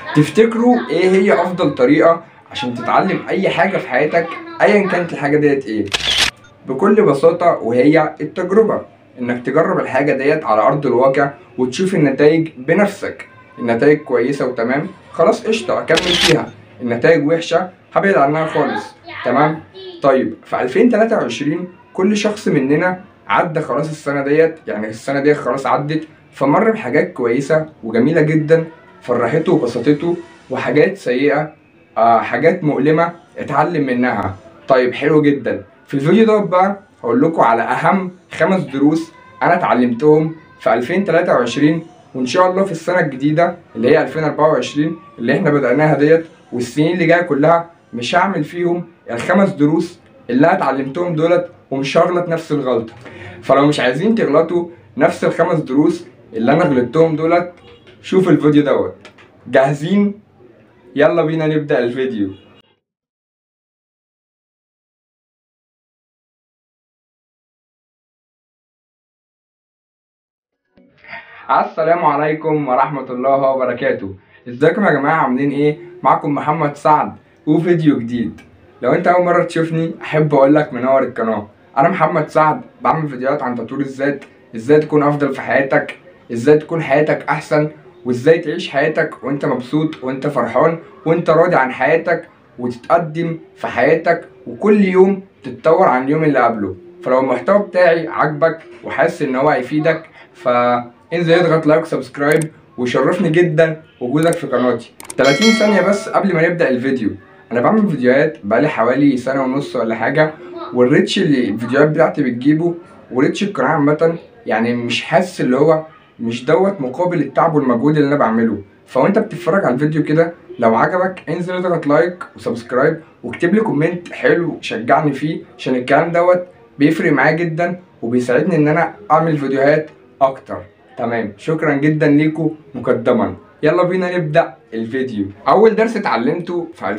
تفتكروا ايه هي افضل طريقه عشان تتعلم اي حاجه في حياتك ايا كانت الحاجه ديت ايه بكل بساطه وهي التجربه انك تجرب الحاجه ديت على ارض الواقع وتشوف النتائج بنفسك النتائج كويسه وتمام خلاص قشطه اكمل فيها النتائج وحشه هبعد عنها خالص تمام طيب في 2023 كل شخص مننا عدى خلاص السنه ديت يعني السنه ديت خلاص عدت فمر بحاجات كويسه وجميله جدا فرحته وبسطته وحاجات سيئه آه حاجات مؤلمه اتعلم منها طيب حلو جدا في الفيديو ده بقى هقول لكم على اهم خمس دروس انا اتعلمتهم في 2023 وان شاء الله في السنه الجديده اللي هي 2024 اللي احنا بدأناها ديت والسنين اللي جايه كلها مش هعمل فيهم الخمس دروس اللي انا اتعلمتهم دولت ومش هغلط نفس الغلطه فلو مش عايزين تغلطوا نفس الخمس دروس اللي انا غلطتهم دولت شوف الفيديو دوت جاهزين يلا بينا نبدأ الفيديو السلام عليكم ورحمة الله وبركاته ازيكم يا جماعة عاملين ايه معكم محمد سعد وفيديو جديد لو انت اول مرة تشوفني احب اقول لك منور القناة انا محمد سعد بعمل فيديوهات عن تطوير الذات ازاي تكون افضل في حياتك ازاي تكون حياتك احسن وازاي تعيش حياتك وانت مبسوط وانت فرحان وانت راضي عن حياتك وتتقدم في حياتك وكل يوم تتطور عن اليوم اللي قبله فلو المحتوى بتاعي عجبك وحاسس ان هو هيفيدك فانزل اضغط لايك وسبسكرايب ويشرفني جدا وجودك في قناتي 30 ثانية بس قبل ما نبدأ الفيديو انا بعمل فيديوهات بقالي حوالي سنة ونص ولا حاجة والريتش اللي الفيديوهات بتاعتي بتجيبه وريتش القناة عامة يعني مش حاسس اللي هو مش دوت مقابل التعب والمجهود اللي انا بعمله فوانت بتتفرج على الفيديو كده لو عجبك انزل اضغط لايك وسبسكرايب واكتب لي كومنت حلو شجعني فيه عشان الكلام دوت بيفرق معايا جدا وبيساعدني ان انا اعمل فيديوهات اكتر تمام شكرا جدا ليكم مقدما يلا بينا نبدا الفيديو اول درس اتعلمته في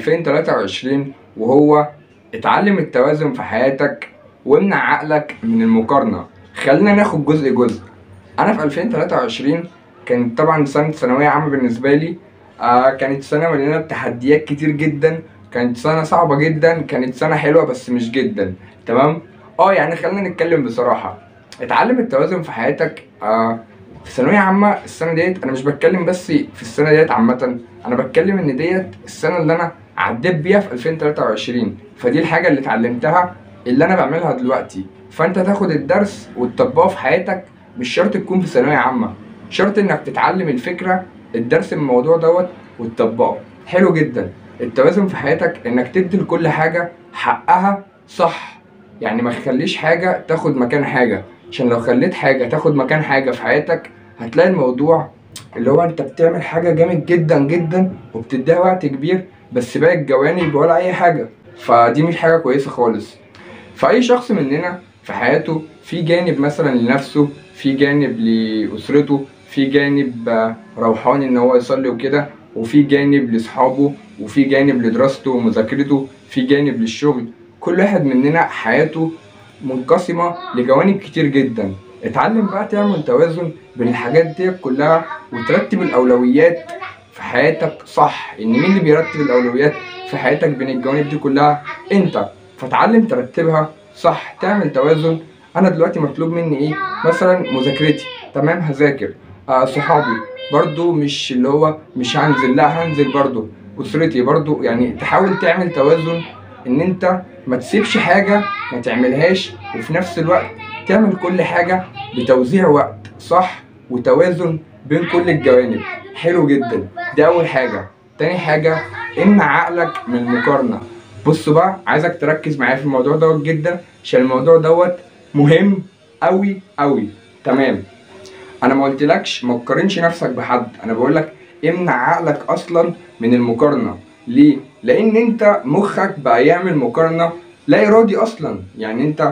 2023 وهو اتعلم التوازن في حياتك وامنع عقلك من المقارنه خلينا ناخد جزء جزء انا في 2023 كانت طبعا سنه ثانويه عامه بالنسبه لي آه كانت سنه مليانه بتحديات كتير جدا كانت سنه صعبه جدا كانت سنه حلوه بس مش جدا تمام اه يعني خلينا نتكلم بصراحه اتعلم التوازن في حياتك آه في ثانويه عامه السنه ديت انا مش بتكلم بس في السنه ديت عامه انا بتكلم ان ديت السنه اللي انا عديت بيها في 2023 فدي الحاجه اللي اتعلمتها اللي انا بعملها دلوقتي فانت تاخد الدرس وتطبقه في حياتك مش شرط تكون في ثانويه عامه شرط انك تتعلم الفكره الدرس من الموضوع دوت وتطبقه حلو جدا التوازن في حياتك انك تدي لكل حاجه حقها صح يعني ما تخليش حاجه تاخد مكان حاجه عشان لو خليت حاجه تاخد مكان حاجه في حياتك هتلاقي الموضوع اللي هو انت بتعمل حاجه جامد جدا جدا وبتديها وقت كبير بس باقي الجوانب ولا اي حاجه فدي مش حاجه كويسه خالص فاي شخص مننا في حياته في جانب مثلا لنفسه في جانب لأسرته في جانب روحاني ان هو يصلي وكده وفي جانب لاصحابه وفي جانب لدراسته ومذاكرته في جانب للشغل كل واحد مننا حياته منقسمة لجوانب كتير جدا اتعلم بقى تعمل توازن بين الحاجات دي كلها وترتب الأولويات في حياتك صح ان مين اللي بيرتب الأولويات في حياتك بين الجوانب دي كلها انت فتعلم ترتبها صح تعمل توازن انا دلوقتي مطلوب مني ايه مثلا مذاكرتي تمام هذاكر آه صحابي برضو مش اللي هو مش هنزل لا هنزل برضو اسرتي برضو يعني تحاول تعمل توازن ان انت ما تسيبش حاجه ما تعملهاش وفي نفس الوقت تعمل كل حاجه بتوزيع وقت صح وتوازن بين كل الجوانب حلو جدا دي اول حاجه تاني حاجه امنع عقلك من المقارنه بص بقى عايزك تركز معايا في الموضوع دوت جدا عشان الموضوع دوت مهم قوي قوي تمام انا ما قلتلكش ما تقارنش نفسك بحد انا بقول لك امنع عقلك اصلا من المقارنه ليه لان انت مخك بقى يعمل مقارنه لا ارادي اصلا يعني انت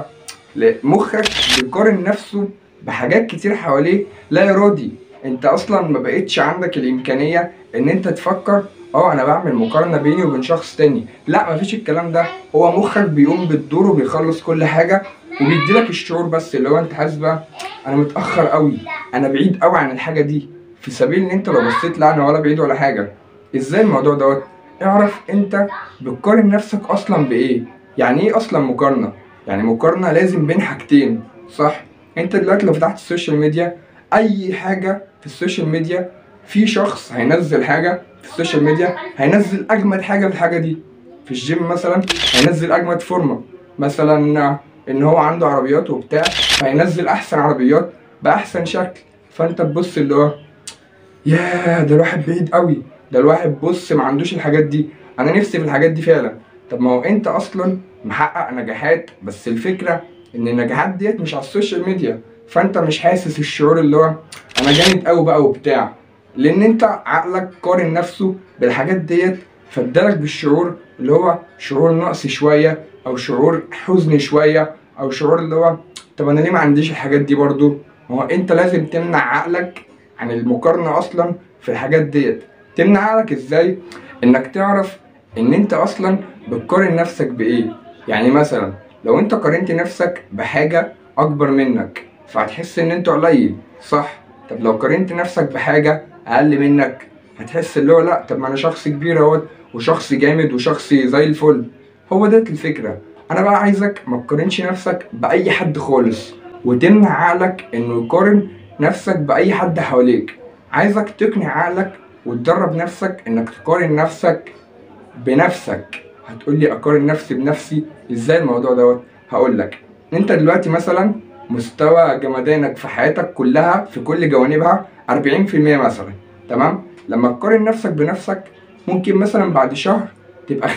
مخك بيقارن نفسه بحاجات كتير حواليه لا ارادي انت اصلا ما بقتش عندك الامكانيه ان انت تفكر اه انا بعمل مقارنه بيني وبين شخص تاني لا مفيش الكلام ده هو مخك بيقوم بالدور وبيخلص كل حاجه وبيديلك الشعور بس اللي هو انت حاسس بقى انا متاخر قوي انا بعيد قوي عن الحاجه دي في سبيل ان انت لو بصيت لا انا ولا بعيد ولا حاجه ازاي الموضوع دوت اعرف انت بتقارن نفسك اصلا بايه يعني ايه اصلا مقارنه يعني مقارنه لازم بين حاجتين صح انت دلوقتي لو فتحت السوشيال ميديا اي حاجه في السوشيال ميديا في شخص هينزل حاجه في السوشيال ميديا هينزل اجمد حاجه في الحاجه دي في الجيم مثلا هينزل اجمد فورمه مثلا ان هو عنده عربيات وبتاع فهينزل احسن عربيات باحسن شكل فانت تبص اللي هو ياه ده الواحد بعيد قوي ده الواحد بص ما عندوش الحاجات دي انا نفسي في الحاجات دي فعلا طب ما هو انت اصلا محقق نجاحات بس الفكره ان النجاحات ديت مش على السوشيال ميديا فانت مش حاسس الشعور اللي هو انا جامد قوي بقى وبتاع لان انت عقلك قارن نفسه بالحاجات ديت فادالك بالشعور اللي هو شعور نقص شويه او شعور حزن شويه او شعور اللي هو طب انا ليه ما عنديش الحاجات دي برضو ما هو انت لازم تمنع عقلك عن المقارنه اصلا في الحاجات ديت تمنع عقلك ازاي انك تعرف ان انت اصلا بتقارن نفسك بايه يعني مثلا لو انت قارنت نفسك بحاجه اكبر منك فهتحس ان انت قليل صح طب لو قارنت نفسك بحاجه اقل منك هتحس اللي هو لا طب ما انا شخص كبير اهوت وشخص جامد وشخص زي الفل هو ده الفكره انا بقى عايزك ما تقارنش نفسك باي حد خالص وتمنع عقلك انه يقارن نفسك باي حد حواليك عايزك تقنع عقلك وتدرب نفسك انك تقارن نفسك بنفسك هتقول لي اقارن نفسي بنفسي ازاي الموضوع دوت هقول لك انت دلوقتي مثلا مستوى جمدانك في حياتك كلها في كل جوانبها 40% مثلا تمام لما تقارن نفسك بنفسك ممكن مثلا بعد شهر تبقى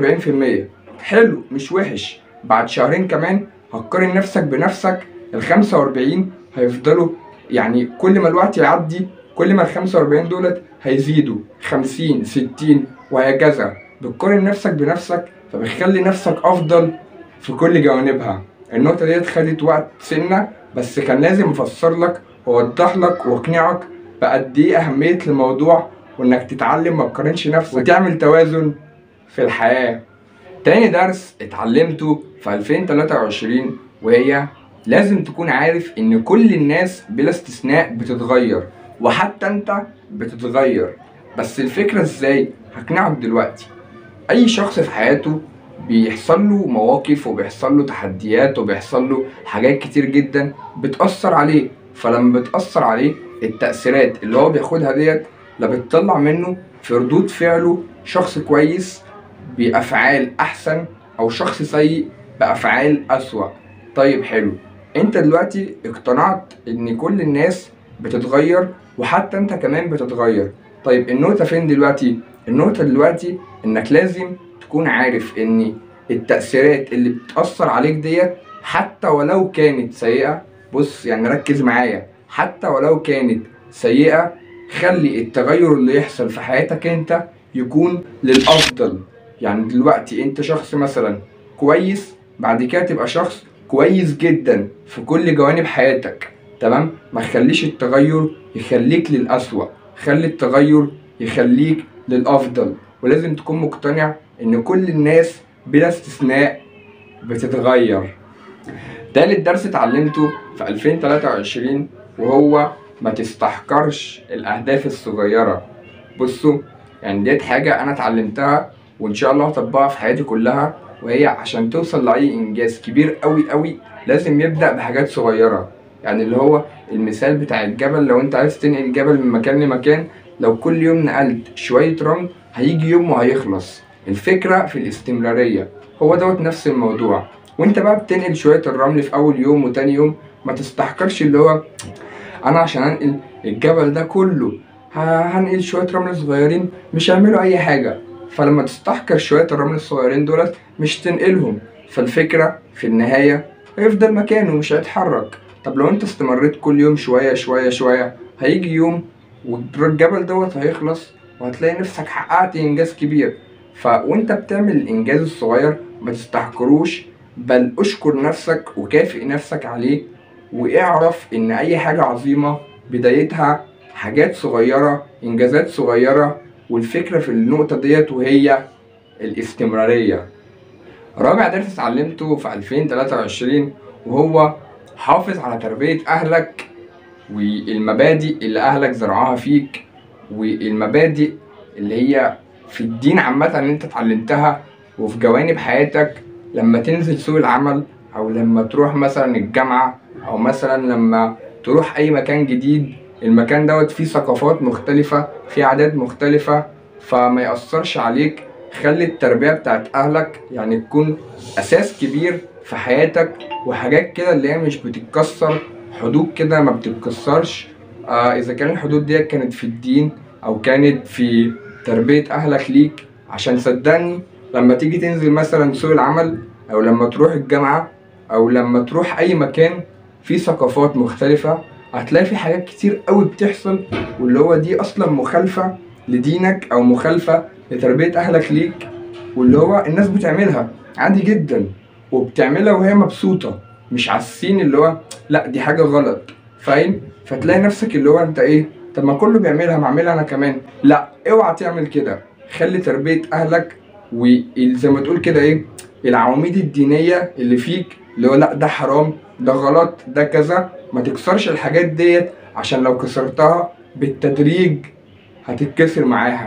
45% حلو مش وحش بعد شهرين كمان هتقارن نفسك بنفسك ال 45 هيفضلوا يعني كل ما الوقت يعدي كل ما ال 45 دولت هيزيدوا 50 60 وهكذا بتقارن نفسك بنفسك فبتخلي نفسك افضل في كل جوانبها النقطة ديت خدت وقت سنة بس كان لازم افسر لك واوضح لك واقنعك بقد ايه اهمية الموضوع وانك تتعلم ما تقارنش نفسك وتعمل توازن في الحياة تاني درس اتعلمته في 2023 وهي لازم تكون عارف ان كل الناس بلا استثناء بتتغير وحتى انت بتتغير بس الفكرة ازاي هقنعك دلوقتي اي شخص في حياته بيحصل له مواقف وبيحصل له تحديات وبيحصل له حاجات كتير جدا بتأثر عليه فلما بتأثر عليه التأثيرات اللي هو بياخدها ديت لا بتطلع منه في ردود فعله شخص كويس بأفعال أحسن أو شخص سيء بأفعال أسوأ طيب حلو انت دلوقتي اقتنعت ان كل الناس بتتغير وحتى انت كمان بتتغير طيب النقطة فين دلوقتي؟ النقطة دلوقتي انك لازم تكون عارف ان التأثيرات اللي بتأثر عليك ديت حتى ولو كانت سيئة بص يعني ركز معايا حتى ولو كانت سيئة خلي التغير اللي يحصل في حياتك انت يكون للأفضل يعني دلوقتي انت شخص مثلا كويس بعد كده تبقى شخص كويس جدا في كل جوانب حياتك تمام ما تخليش التغير يخليك للأسوأ خلي التغير يخليك للأفضل ولازم تكون مقتنع إن كل الناس بلا استثناء بتتغير تالت درس اتعلمته في 2023 وهو ما تستحقرش الأهداف الصغيرة بصوا يعني ديت حاجة أنا اتعلمتها وإن شاء الله هطبقها في حياتي كلها وهي عشان توصل لأي إنجاز كبير أوي أوي لازم يبدأ بحاجات صغيرة يعني اللي هو المثال بتاع الجبل لو انت عايز تنقل الجبل من مكان لمكان لو كل يوم نقلت شوية رمل هيجي يوم وهيخلص الفكرة في الاستمرارية هو دوت نفس الموضوع وانت بقى بتنقل شوية الرمل في أول يوم وتاني يوم ما تستحقرش اللي هو أنا عشان أنقل الجبل ده كله ه- هنقل شوية رمل صغيرين مش هيعملوا أي حاجة فلما تستحقر شوية الرمل الصغيرين دولت مش تنقلهم فالفكرة في النهاية هيفضل مكانه مش هيتحرك طب لو انت استمريت كل يوم شوية شوية شوية هيجي يوم والجبل دوت هيخلص وهتلاقي نفسك حققت إنجاز كبير ف وانت بتعمل الإنجاز الصغير ما تستحقروش بل اشكر نفسك وكافئ نفسك عليه واعرف إن أي حاجة عظيمة بدايتها حاجات صغيرة إنجازات صغيرة والفكرة في النقطة ديت وهي الاستمرارية رابع درس اتعلمته في 2023 وهو حافظ على تربية أهلك والمبادئ اللي أهلك زرعوها فيك والمبادئ اللي هي في الدين عامة اللي انت اتعلمتها وفي جوانب حياتك لما تنزل سوق العمل او لما تروح مثلا الجامعة او مثلا لما تروح اي مكان جديد المكان دوت فيه ثقافات مختلفة فيه عادات مختلفة فما يأثرش عليك خلي التربية بتاعت أهلك يعني تكون أساس كبير في حياتك وحاجات كده اللي هي مش بتتكسر حدود كده ما بتتكسرش آه إذا كان الحدود دي كانت في الدين أو كانت في تربية أهلك ليك عشان صدقني لما تيجي تنزل مثلا سوق العمل أو لما تروح الجامعة أو لما تروح أي مكان فيه ثقافات مختلفة هتلاقي في حاجات كتير قوي بتحصل واللي هو دي أصلا مخالفة لدينك أو مخالفة لتربية أهلك ليك واللي هو الناس بتعملها عادي جدا وبتعملها وهي مبسوطة مش حاسين اللي هو لا دي حاجة غلط فاهم فتلاقي نفسك اللي هو انت ايه طب ما كله بيعملها ما اعملها انا كمان لا اوعى تعمل كده خلي تربية اهلك وزي ما تقول كده ايه العواميد الدينية اللي فيك اللي هو لا ده حرام ده غلط ده كذا ما تكسرش الحاجات ديت عشان لو كسرتها بالتدريج هتتكسر معاها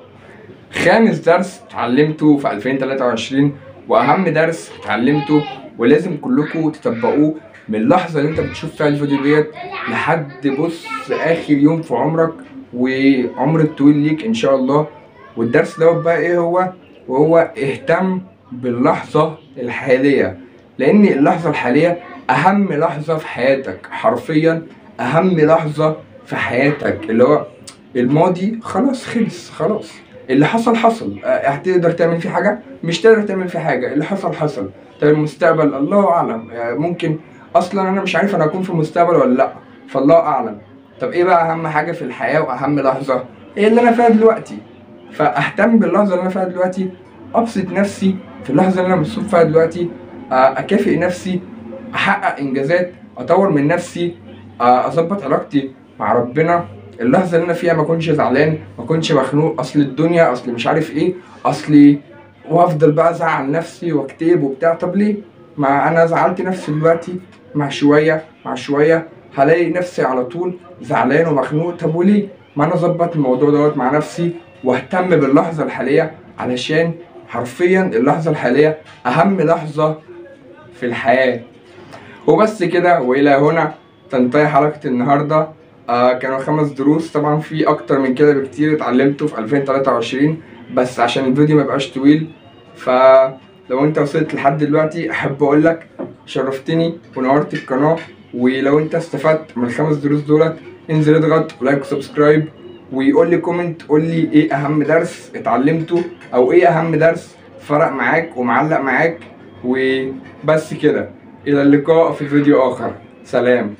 خامس درس اتعلمته في 2023 واهم درس اتعلمته ولازم كلكم تطبقوه من اللحظة اللي انت بتشوف فيها الفيديو ديت لحد بص اخر يوم في عمرك وعمر الطويل ليك ان شاء الله والدرس دوت بقى ايه هو وهو اهتم باللحظة الحالية لان اللحظة الحالية اهم لحظة في حياتك حرفيا اهم لحظة في حياتك اللي هو الماضي خلاص خلص خلاص اللي حصل حصل أه، هتقدر تعمل فيه حاجة مش تقدر تعمل فيه حاجة اللي حصل حصل طب المستقبل الله أعلم يعني ممكن أصلا أنا مش عارف أنا أكون في المستقبل ولا لأ فالله أعلم طب إيه بقى أهم حاجة في الحياة وأهم لحظة إيه اللي أنا فيها دلوقتي فأهتم باللحظة اللي أنا فيها دلوقتي أبسط نفسي في اللحظة اللي أنا مبسوط فيها دلوقتي أه، أكافئ نفسي أحقق إنجازات أطور من نفسي أه، أظبط علاقتي مع ربنا اللحظه اللي انا فيها ما اكونش زعلان ما اكونش مخنوق اصل الدنيا اصل مش عارف ايه اصلي وافضل بقى ازعل نفسي واكتئب وبتاع طب ليه ما انا زعلت نفسي دلوقتي مع شويه مع شويه هلاقي نفسي على طول زعلان ومخنوق طب وليه ما انا اظبط الموضوع دوت مع نفسي واهتم باللحظه الحاليه علشان حرفيا اللحظه الحاليه اهم لحظه في الحياه وبس كده والى هنا تنتهي حلقه النهارده آه كانوا خمس دروس طبعا في اكتر من كده بكتير اتعلمته في 2023 بس عشان الفيديو ما يبقاش طويل فلو انت وصلت لحد دلوقتي احب اقول لك شرفتني ونورت القناه ولو انت استفدت من الخمس دروس دولت انزل اضغط لايك وسبسكرايب ويقول لي كومنت قول لي ايه اهم درس اتعلمته او ايه اهم درس فرق معاك ومعلق معاك وبس كده الى اللقاء في فيديو اخر سلام